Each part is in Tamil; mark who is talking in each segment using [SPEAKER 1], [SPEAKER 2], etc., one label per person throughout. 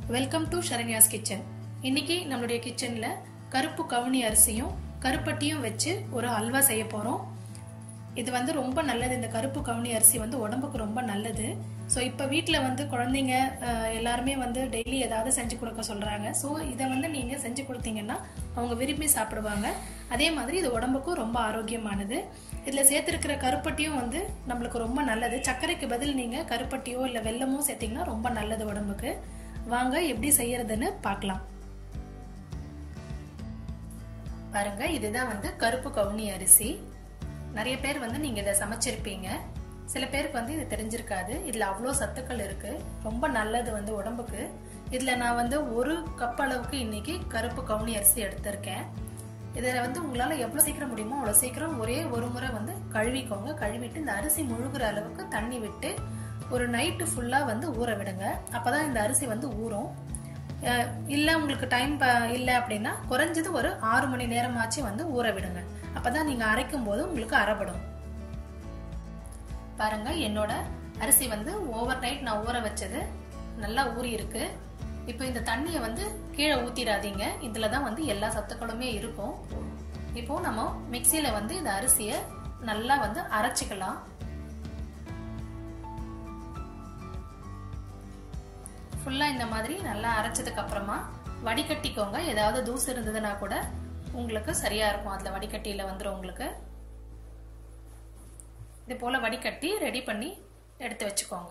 [SPEAKER 1] வெல்கம் டு சரண்யாஸ் கிச்சன் இன்னைக்கு நம்மளுடைய கிச்சன்ல கருப்பு கவுனி அரிசியும் கருப்பட்டியும் வச்சு ஒரு அல்வா செய்ய போறோம் இது வந்து ரொம்ப நல்லது இந்த கருப்பு கவுனி அரிசி வந்து உடம்புக்கு ரொம்ப நல்லது ஸோ இப்போ வீட்டில் வந்து குழந்தைங்க அஹ், எல்லாருமே வந்து டெய்லி ஏதாவது செஞ்சு கொடுக்க சொல்கிறாங்க ஸோ இதை வந்து நீங்கள் செஞ்சு கொடுத்தீங்கன்னா அவங்க விரும்பி சாப்பிடுவாங்க அதே மாதிரி இது உடம்புக்கும் ரொம்ப ஆரோக்கியமானது இதில் சேர்த்துருக்கிற கருப்பட்டியும் வந்து நம்மளுக்கு ரொம்ப நல்லது சர்க்கரைக்கு பதில் நீங்கள் கருப்பட்டியோ இல்லை வெல்லமோ சேர்த்தீங்கன்னா ரொம்ப நல்லது உடம்புக்கு வாங்க எப்படி செய்யறதுன்னு பார்க்கலாம் பாருங்க இதுதான் வந்து கருப்பு கவுனி அரிசி நிறைய பேர் வந்து நீங்க இதை சமைச்சிருப்பீங்க சில பேருக்கு வந்து இது தெரிஞ்சிருக்காது இதுல அவ்வளோ சத்துக்கள் இருக்கு ரொம்ப நல்லது வந்து உடம்புக்கு இதுல நான் வந்து ஒரு கப் அளவுக்கு இன்னைக்கு கருப்பு கவுனி அரிசி எடுத்திருக்கேன் இதில் வந்து உங்களால் எவ்வளோ சீக்கிரம் முடியுமோ அவ்வளோ சீக்கிரம் ஒரே ஒரு முறை வந்து கழுவிக்கோங்க கழுவிட்டு இந்த அரிசி முழுகிற அளவுக்கு தண்ணி விட்டு ஒரு நைட்டு ஃபுல்லாக வந்து ஊற விடுங்க அப்பதான் இந்த அரிசி வந்து ஊறும் அஹ் இல்ல உங்களுக்கு டைம் இல்ல அப்படின்னா குறைஞ்சது ஒரு ஆறு மணி நேரமாச்சு வந்து ஊற விடுங்க அப்பதான் நீங்க அரைக்கும் போது உங்களுக்கு அரைப்படும் பாருங்க என்னோட அரிசி வந்து ஓவர் நைட் நான் ஊற வச்சது நல்லா ஊறி இருக்கு இப்போ இந்த தண்ணியை வந்து கீழே ஊத்திடாதீங்க இதுல தான் வந்து எல்லா சத்துக்களுமே இருக்கும் இப்போ நம்ம மிக்சியில வந்து இந்த அரிசியை நல்லா வந்து அரைச்சிக்கலாம் ஃபுல்லா இந்த மாதிரி நல்லா அரைச்சதுக்கு அப்புறமா வடிகட்டிக்கோங்க ஏதாவது தூசு இருந்ததுன்னா கூட உங்களுக்கு சரியா இருக்கும் அதுல வடிகட்டியில வந்துடும் உங்களுக்கு இது போல வடிகட்டி ரெடி பண்ணி எடுத்து வச்சுக்கோங்க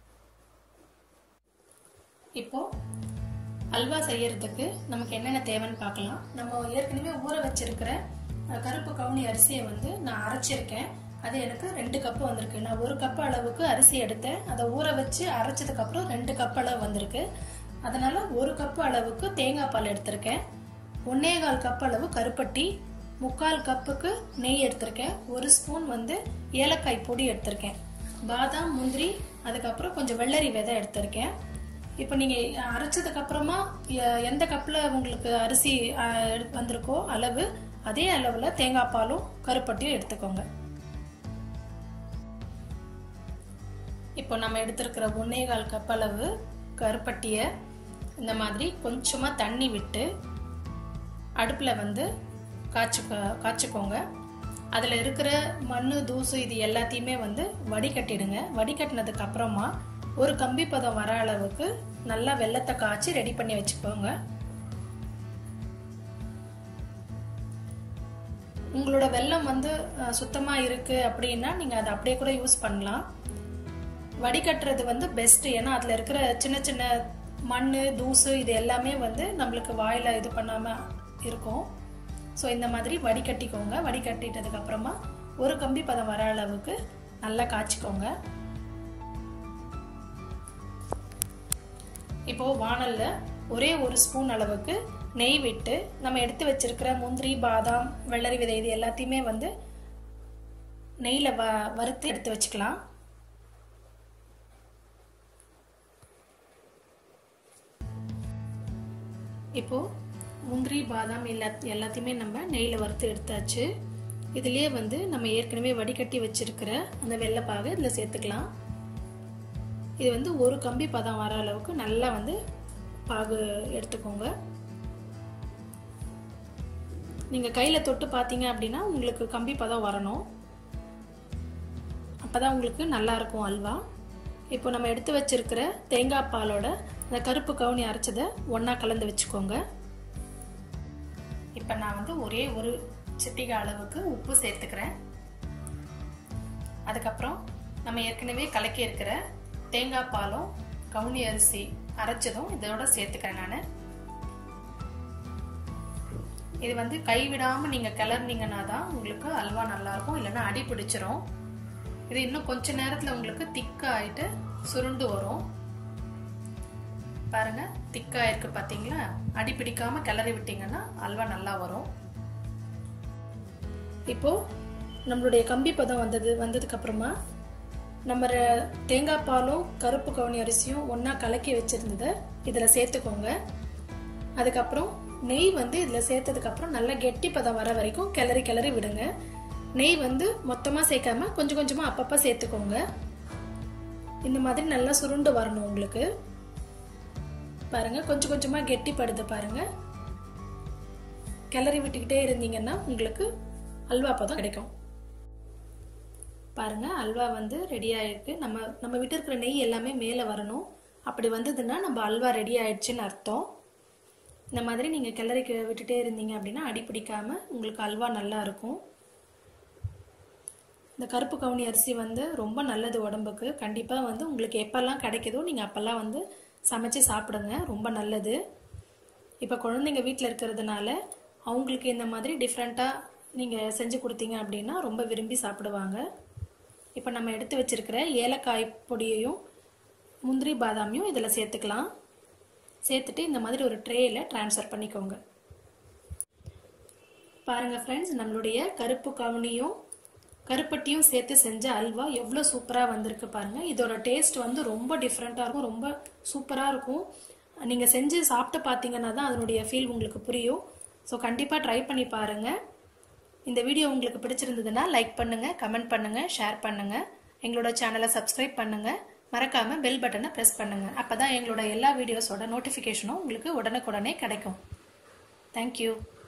[SPEAKER 1] இப்போ அல்வா செய்யறதுக்கு நமக்கு என்னென்ன தேவைன்னு பார்க்கலாம் நம்ம ஏற்கனவே ஊற வச்சிருக்கிற அஹ், கருப்பு கவுனி அரிசியை வந்து நான் அரைச்சிருக்கேன் அது எனக்கு ரெண்டு கப்பு வந்திருக்கு நான் ஒரு கப் அளவுக்கு அரிசி எடுத்தேன் அதை ஊற வச்சு அரைச்சதுக்கு அப்புறம் ரெண்டு கப் அளவு வந்திருக்கு அதனால ஒரு கப் அளவுக்கு தேங்காய் பால் எடுத்திருக்கேன் ஒன்னே கால் கப் அளவு கருப்பட்டி முக்கால் கப்புக்கு நெய் எடுத்திருக்கேன் ஒரு ஸ்பூன் வந்து ஏலக்காய் பொடி எடுத்திருக்கேன் பாதாம் முந்திரி அதுக்கப்புறம் கொஞ்சம் வெள்ளரி விதை எடுத்திருக்கேன் இப்போ நீங்க அரைச்சதுக்கு அப்புறமா எ- எந்த கப்ல உங்களுக்கு அரிசி அஹ், எடுத்து வந்திருக்கோ அளவு அதே அளவுல தேங்காய் பாலும் கருப்பட்டியும் எடுத்துக்கோங்க இப்போ நம்ம எடுத்திருக்கிற ஒன்னே கால் கப் அளவு கருப்பட்டியை இந்த மாதிரி கொஞ்சமா தண்ணி விட்டு அடுப்புல வந்து காய்ச்சி காய்ச்சிக்கோங்க அதில் இருக்கிற மண்ணு தூசு இது எல்லாத்தையுமே வந்து வடிகட்டிடுங்க வடிகட்டினதுக்கு அப்புறமா ஒரு கம்பி பதம் வர அளவுக்கு நல்லா வெள்ளத்தை காய்ச்சி ரெடி பண்ணி வச்சுக்கோங்க உங்களோட வெல்லம் வந்து அஹ், சுத்தமா இருக்கு அப்படின்னா நீங்க அதை அப்படியே கூட யூஸ் பண்ணலாம் வடிகட்டுறது வந்து பெஸ்ட் ஏன்னா அதுல இருக்கிற சின்ன சின்ன மண் தூசு இது எல்லாமே வந்து நம்மளுக்கு வாயில இது பண்ணாம இருக்கும் ஸோ இந்த மாதிரி வடிகட்டிக்கோங்க வடிகட்டிட்டதுக்கு அப்புறமா ஒரு கம்பி பதம் வர அளவுக்கு நல்லா காய்ச்சிக்கோங்க இப்போ வாணல்ல ஒரே ஒரு ஸ்பூன் அளவுக்கு நெய் விட்டு நம்ம எடுத்து வச்சிருக்கிற முந்திரி பாதாம் வெள்ளரி விதை இது எல்லாத்தையுமே வந்து நெய்ல வ வறுத்து எடுத்து வச்சுக்கலாம் இப்போ முந்திரி பாதாம் எல்லா எல்லாத்தையுமே நம்ம நெய்யில் வறுத்து எடுத்தாச்சு இதுலயே வந்து நம்ம ஏற்கனவே வடிகட்டி வச்சிருக்கிற அந்த வெள்ளைப்பாகு இதில் சேர்த்துக்கலாம் இது வந்து ஒரு கம்பி பதம் வர அளவுக்கு நல்லா வந்து பாகு எடுத்துக்கோங்க நீங்கள் கையில் தொட்டு பார்த்தீங்க அப்படின்னா உங்களுக்கு கம்பி பதம் வரணும் அப்பதான் உங்களுக்கு நல்லா இருக்கும் அல்வா இப்போ நம்ம எடுத்து வச்சிருக்கிற தேங்காய் பாலோட அந்த கருப்பு கவுனி அரைச்சதை ஒன்றா கலந்து வச்சுக்கோங்க இப்போ நான் வந்து ஒரே ஒரு சிட்டிகை அளவுக்கு உப்பு சேர்த்துக்கிறேன் அதுக்கப்புறம் நம்ம ஏற்கனவே கலக்கி இருக்கிற தேங்காய் பாலும் கவுனி அரிசி அரைச்சதும் இதோட சேர்த்துக்கிறேன் நான் இது வந்து கைவிடாம நீங்க கிளறினீங்கன்னா தான் உங்களுக்கு அல்வா நல்லா இருக்கும் இல்லைன்னா அடி பிடிச்சிரும் இது இன்னும் கொஞ்ச நேரத்துல உங்களுக்கு திக்கா ஆயிட்டு சுருண்டு வரும் பாருங்க திக்கா இருக்கு பாத்தீங்களா அடி பிடிக்காம கிளறி விட்டீங்கன்னா அல்வா நல்லா வரும் இப்போ நம்மளுடைய கம்பி பதம் வந்தது வந்ததுக்கு அப்புறமா நம்ம ர- தேங்காய் பாலும் கருப்பு கவுனி அரிசியும் ஒண்ணா கலக்கி வச்சிருந்ததை இதுல சேர்த்துக்கோங்க அதுக்கப்புறம் நெய் வந்து இதுல சேர்த்ததுக்கு அப்புறம் நல்லா கெட்டி பதம் வர வரைக்கும் கிளறி கிளறி விடுங்க நெய் வந்து மொத்தமா சேர்க்காம கொஞ்சம் கொஞ்சமா அப்பப்ப சேர்த்துக்கோங்க இந்த மாதிரி நல்லா சுருண்டு வரணும் உங்களுக்கு பாருங்க கொஞ்சம் கொஞ்சமாக கெட்டிப்படுது பாருங்க கிளறி விட்டுக்கிட்டே இருந்தீங்கன்னா உங்களுக்கு அல்வா பதம் கிடைக்கும் பாருங்க அல்வா வந்து ரெடி ஆயிருக்கு நம்ம நம்ம விட்டு இருக்கிற நெய் எல்லாமே மேலே வரணும் அப்படி வந்ததுன்னா நம்ம அல்வா ரெடி ஆயிடுச்சுன்னு அர்த்தம் இந்த மாதிரி நீங்கள் கிளறி விட்டுட்டே இருந்தீங்க அப்படின்னா அடி பிடிக்காம உங்களுக்கு அல்வா நல்லா இருக்கும் இந்த கருப்பு கவுனி அரிசி வந்து ரொம்ப நல்லது உடம்புக்கு கண்டிப்பாக வந்து உங்களுக்கு எப்போல்லாம் கிடைக்குதோ நீங்கள் அப்போல்லாம் வந்து சமைச்சு சாப்பிடுங்க ரொம்ப நல்லது இப்போ குழந்தைங்க வீட்டில் இருக்கிறதுனால அவங்களுக்கு இந்த மாதிரி டிஃப்ரெண்ட்டாக நீங்கள் செஞ்சு கொடுத்தீங்க அப்படின்னா ரொம்ப விரும்பி சாப்பிடுவாங்க இப்போ நம்ம எடுத்து வச்சிருக்கிற ஏலக்காய் பொடியையும் முந்திரி பாதாமையும் இதில் சேர்த்துக்கலாம் சேர்த்துட்டு இந்த மாதிரி ஒரு ட்ரேயில் ட்ரான்ஸ்ஃபர் பண்ணிக்கோங்க பாருங்க ஃப்ரெண்ட்ஸ் நம்மளுடைய கருப்பு கவுனியும் கருப்பட்டியும் சேர்த்து செஞ்ச அல்வா எவ்வளோ சூப்பராக வந்திருக்கு பாருங்க இதோட டேஸ்ட் வந்து ரொம்ப டிஃப்ரெண்ட்டாக இருக்கும் ரொம்ப சூப்பராக இருக்கும் நீங்கள் செஞ்சு சாப்பிட்டு பார்த்தீங்கன்னா தான் அதனுடைய ஃபீல் உங்களுக்கு புரியும் ஸோ கண்டிப்பாக ட்ரை பண்ணி பாருங்கள் இந்த வீடியோ உங்களுக்கு பிடிச்சிருந்ததுன்னா லைக் பண்ணுங்கள் கமெண்ட் பண்ணுங்கள் ஷேர் பண்ணுங்கள் எங்களோட சேனலை சப்ஸ்கிரைப் பண்ணுங்கள் மறக்காமல் பெல் பட்டனை ப்ரெஸ் பண்ணுங்கள் அப்போ தான் எங்களோட எல்லா வீடியோஸோட நோட்டிஃபிகேஷனும் உங்களுக்கு உடனுக்குடனே கிடைக்கும் தேங்க்யூ